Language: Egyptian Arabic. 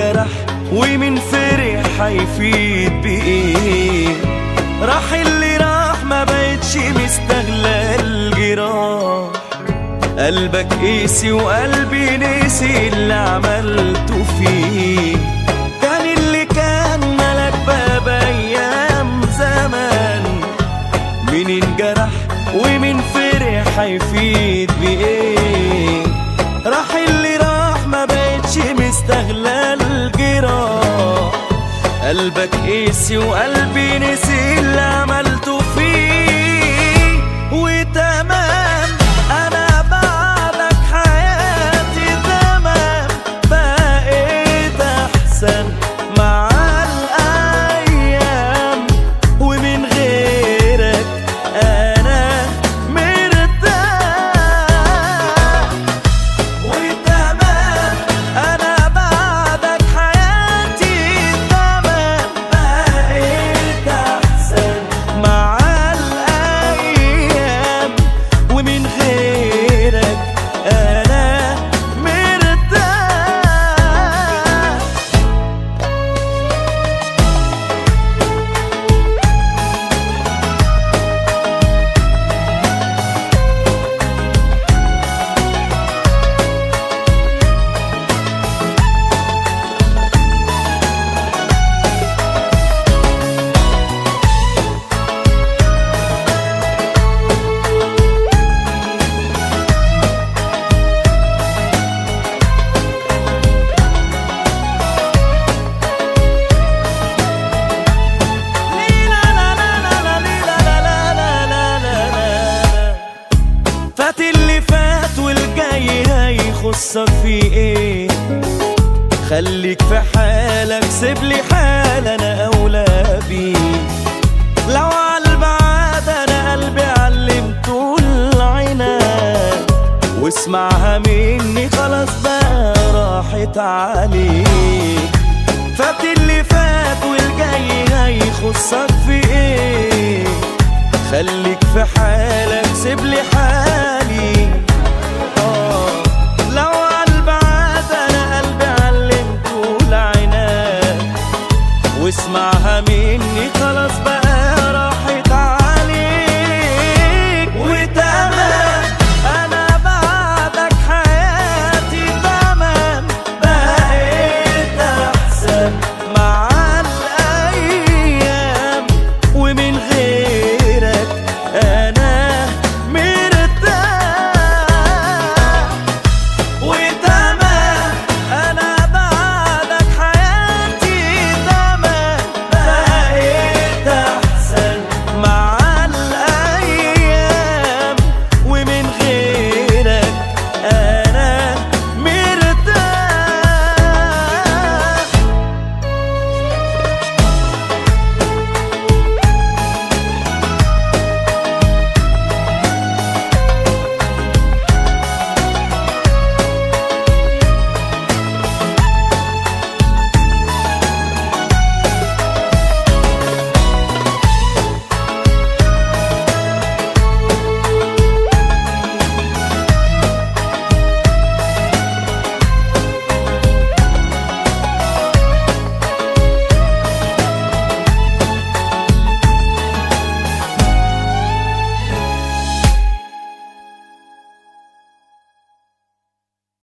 انجرح ومن فرح هيفيد بإيه راح اللي راح ما بقتش مستغلى الجراح قلبك قيسي وقلبي نسي اللي عملته فيه كان اللي كان ملك باب ايام زمان مين انجرح ومين فرح هيفيد بايه راح اللي راح ما بقتش مستغلى الجراح قلبك قيسي وقلبي نسي اللي عملته فيه وتمام انا بعدك حياتي تمام بقيت احسن مع الايام ومن غيرك انا مرتاح وتمام انا بعدك حياتي تمام بقيت احسن مع الايام ومن غيرك انا مرتاح فات اللي فات والجاي هيخصك في ايه خليك في حالك سيب لي حال انا اولى بيه لو عالبعاد انا قلبي علمته العناد واسمعها مني خلاص بقى راحت عليك فات اللي فات والجاي هيخصك في ايه خليك في حالك سيب لي حالك